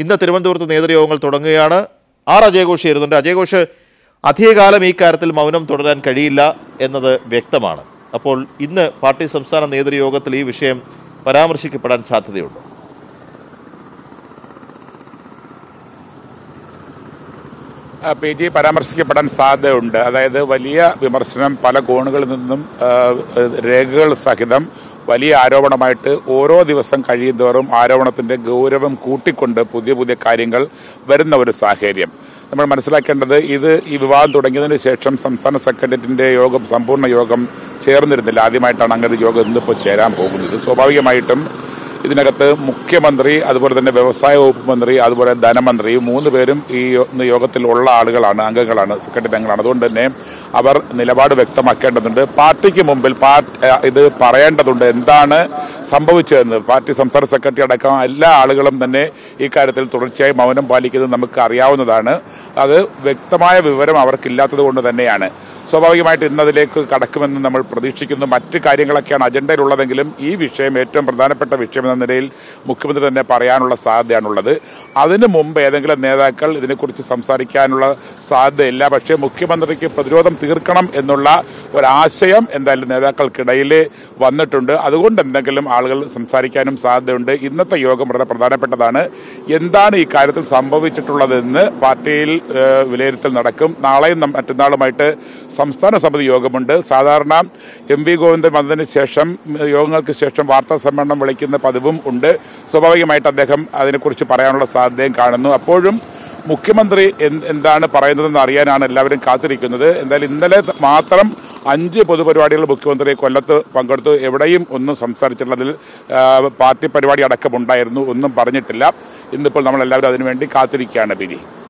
ഇന്ന് തിരുവനന്തപുരത്ത് നേതൃയോഗങ്ങൾ തുടങ്ങുകയാണ് ആർ അജയഘോഷ് ചേരുന്നുണ്ട് അജയഘോഷ് അധികകാലം ഈ കാര്യത്തിൽ മൗനം തുടരാൻ കഴിയില്ല എന്നത് വ്യക്തമാണ് അപ്പോൾ ഇന്ന് പാർട്ടി സംസ്ഥാന നേതൃയോഗത്തിൽ ഈ വിഷയം പരാമർശിക്കപ്പെടാൻ സാധ്യതയുണ്ട് ആ, പി ജി പരാമർശിക്കപ്പെടാൻ സാധ്യതയുണ്ട് അതായത് വലിയ വിമർശനം പല കോണുകളിൽ നിന്നും ആ, രേഖകൾ സഹിതം വലിയ ആരോപണമായിട്ട് ഓരോ ദിവസം കഴിയുന്തോറും ആരോപണത്തിന്റെ ഗൗരവം കൂട്ടിക്കൊണ്ട് പുതിയ പുതിയ കാര്യങ്ങൾ വരുന്ന ഒരു സാഹചര്യം നമ്മൾ മനസ്സിലാക്കേണ്ടത് ഇത് ഈ വിവാദം തുടങ്ങിയതിന് ശേഷം സംസ്ഥാന സെക്രട്ടേറിയറ്റിന്റെ യോഗം സമ്പൂർണ്ണ യോഗം ചേർന്നിരുന്നില്ല ആദ്യമായിട്ടാണ് അങ്ങനെ ഒരു യോഗം ഇന്നിപ്പോൾ ചേരാൻ പോകുന്നത് സ്വാഭാവികമായിട്ടും ഇതിനകത്ത് മുഖ്യമന്ത്രി അതുപോലെ തന്നെ വ്യവസായ വകുപ്പ് മന്ത്രി അതുപോലെ ധനമന്ത്രി ഈ മൂന്ന് പേരും ഈ യോ- ഇന്ന് യോഗത്തിൽ ഉള്ള ആളുകളാണ് അംഗങ്ങളാണ് സെക്രട്ടറി അംഗങ്ങളാണ് അതുകൊണ്ട് തന്നെ അവർ നിലപാട് വ്യക്തമാക്കേണ്ടതുണ്ട് പാർട്ടിക്ക് മുമ്പിൽ പാർട്ടി ഇത് പറയേണ്ടതുണ്ട് എന്താണ് സംഭവിച്ചതെന്ന് പാർട്ടി സംസ്ഥാന സെക്രട്ടറി അടക്കം എല്ലാ ആളുകളും തന്നെ ഈ കാര്യത്തിൽ തുടർച്ചയായി മൗനം പാലിക്കുന്നത് നമുക്ക് അറിയാവുന്നതാണ് അത് വ്യക്തമായ വിവരം അവർക്കില്ലാത്തത് കൊണ്ട് തന്നെയാണ് സ്വാഭാവികമായിട്ട് ഇന്ന് അതിലേക്ക് കടക്കുമെന്ന് നമ്മൾ പ്രതീക്ഷിക്കുന്നു മറ്റ് കാര്യങ്ങളൊക്കെയാണ് അജണ്ടയിലുള്ളതെങ്കിലും ഈ വിഷയം ഏറ്റവും പ്രധാനപ്പെട്ട വിഷയം എന്ന നിലയിൽ മുഖ്യമന്ത്രി തന്നെ പറയാനുള്ള സാധ്യതയാണുള്ളത് അതിനു മുമ്പ് ഏതെങ്കിലും നേതാക്കൾ ഇതിനെക്കുറിച്ച് സംസാരിക്കാനുള്ള സാധ്യതയില്ല പക്ഷേ മുഖ്യമന്ത്രിക്ക് പ്രതിരോധം തീർക്കണം എന്നുള്ള ഒരാശയം എന്തായാലും നേതാക്കൾക്കിടയിൽ വന്നിട്ടുണ്ട് അതുകൊണ്ട് എന്തെങ്കിലും ആളുകൾ സംസാരിക്കാനും സാധ്യതയുണ്ട് ഇന്നത്തെ യോഗം വളരെ പ്രധാനപ്പെട്ടതാണ് എന്താണ് ഈ കാര്യത്തിൽ സംഭവിച്ചിട്ടുള്ളതെന്ന് പാർട്ടിയിൽ ഏഹ്, വിലയിരുത്തൽ നടക്കും നാളെയും നം- മറ്റന്നാളുമായിട്ട് സംസ്ഥാന സമിതി യോഗമുണ്ട് സാധാരണ എം വി ഗോവിന്ദൻ വന്നതിന് ശേഷം ഉം, യോഗങ്ങൾക്ക് ശേഷം വാർത്താ സമ്മേളനം വിളിക്കുന്ന പതിവും ഉണ്ട് സ്വാഭാവികമായിട്ട് അദ്ദേഹം അതിനെക്കുറിച്ച് പറയാനുള്ള സാധ്യതയും കാണുന്നു അപ്പോഴും മുഖ്യമന്ത്രി എന്ത് എന്താണ് പറയുന്നതെന്ന് അറിയാനാണ് എല്ലാവരും കാത്തിരിക്കുന്നത് എന്തായാലും ഇന്നലെ ത- മാത്രം അഞ്ച് പൊതുപരിപാടികൾ മുഖ്യമന്ത്രി കൊല്ലത്ത് പങ്കെടുത്തു എവിടെയും ഒന്നും സംസാരിച്ചിട്ടുള്ളതിൽ ആ, പാർട്ടി പരിപാടി അടക്കമുണ്ടായിരുന്നു ഒന്നും പറഞ്ഞിട്ടില്ല ഇന്നിപ്പോൾ നമ്മൾ എല്ലാവരും അതിനുവേണ്ടി കാത്തിരിക്കുകയാണ് പിരി